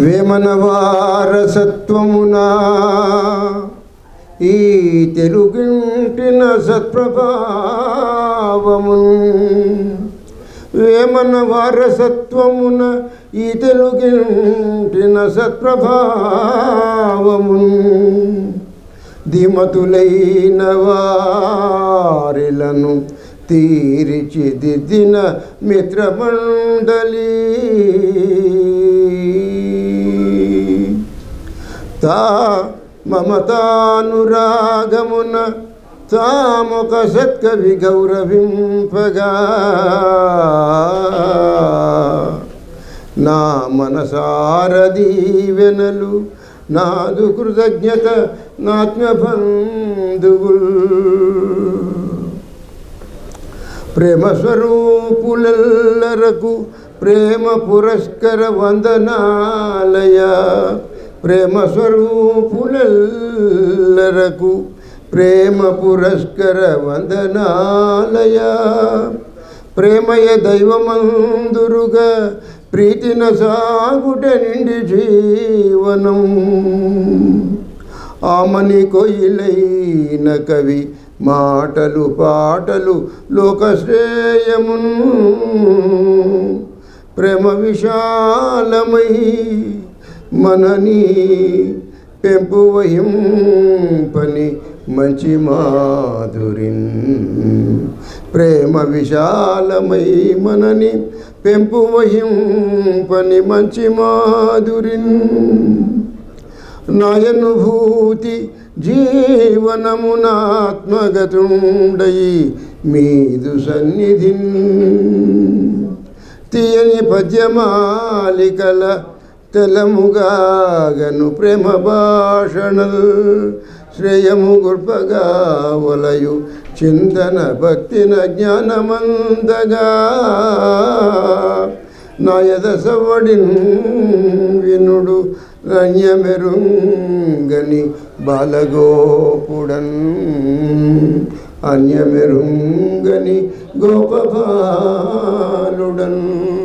వేమన వారసత్వమునా ఈ తెలుగింటిన సత్ప్రభావము వేమన వారసత్వమున ఈ తెలుగింటిన సత్ప్రభావము దిమతులైన వారిలను తీర్చిదిద్దిన మిత్రమండలి తా మమతానురాగమున తామొక సత్కవి గౌరవింపగా నా మనసారదీవెనలు నాదు కృతజ్ఞత నాత్మబంధువుల్ ప్రేమ స్వరూపులెల్లరకు ప్రేమ పురస్కర వందనాలయ ప్రేమ స్వరూపులెల్లరకు ప్రేమ పురస్కర వందనాలయ ప్రేమయ దైవమందురుగా ప్రీతిన సాగుట నిండి జీవనం ఆమని కొయిలైన కవి మాటలు పాటలు లోకశ్రేయమును ప్రేమ విశాలమై మనని పెంపు వహింపని మంచి మాధురిన్ ప్రేమ విశాలమై మనని పెంపు వహింపని మంచి మాధురిన్ నాయనుభూతి జీవనమునాత్మగతుండయి మీదు సన్నిధిన్ తీయని పద్యమాలికల తెలముగాగను ప్రేమ భాషణల్ శ్రేయము గుర్పగా వలయు చింతన భక్తిన జ్ఞానమందగా నాయద సవడిన్ వినుడు అన్యమెరుంగని బాలగోపుడన్ అన్యమెరుంగని గోపబాలుడన్